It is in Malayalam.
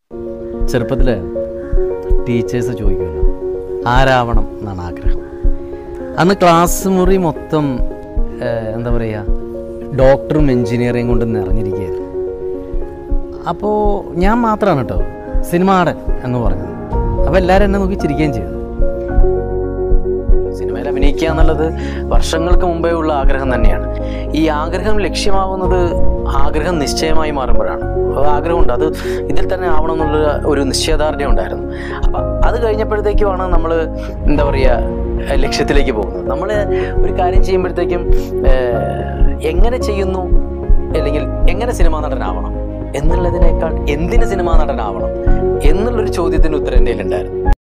ചെറുപ്പത്തിൽ ടീച്ചേഴ്സ് ചോദിക്കുമല്ലോ ആരാവണം എന്നാണ് ആഗ്രഹം അന്ന് ക്ലാസ് മുറി മൊത്തം ഏഹ്, എന്താ പറയുക ഡോക്ടറും എൻജിനീയറിങ് കൊണ്ട് നിറഞ്ഞിരിക്കുകയായിരുന്നു അപ്പോൾ ഞാൻ മാത്രമാണ് കേട്ടോ സിനിമാടൻ എന്ന് പറഞ്ഞത് അപ്പോൾ എല്ലാവരും എന്നെ നോക്കി ചിരിക്കുകയും ചെയ്തു സിനിമയിൽ അഭിനയിക്കുക എന്നുള്ളത് വർഷങ്ങൾക്ക് മുമ്പേ ഉള്ള ആഗ്രഹം തന്നെയാണ് ഈ ആഗ്രഹം ലക്ഷ്യമാവുന്നത് ആഗ്രഹം നിശ്ചയമായി മാറുമ്പോഴാണ് അത് ആഗ്രഹമുണ്ട് അത് ഇതിൽ തന്നെ ആവണം എന്നുള്ള ഒരു നിശ്ചയദാർഢ്യം ഉണ്ടായിരുന്നു അപ്പം അത് കഴിഞ്ഞപ്പോഴത്തേക്കുമാണ് നമ്മൾ എന്താ പറയുക ലക്ഷ്യത്തിലേക്ക് പോകുന്നത് നമ്മൾ ഒരു കാര്യം ചെയ്യുമ്പോഴത്തേക്കും ഏഹ്, എങ്ങനെ ചെയ്യുന്നു അല്ലെങ്കിൽ എങ്ങനെ സിനിമാ നടനാവണം എന്നുള്ളതിനേക്കാൾ എന്തിന് സിനിമാ നടനാവണം എന്നുള്ളൊരു ചോദ്യത്തിന് ഉത്തരം എൻ്റെ കയ്യിലുണ്ടായിരുന്നു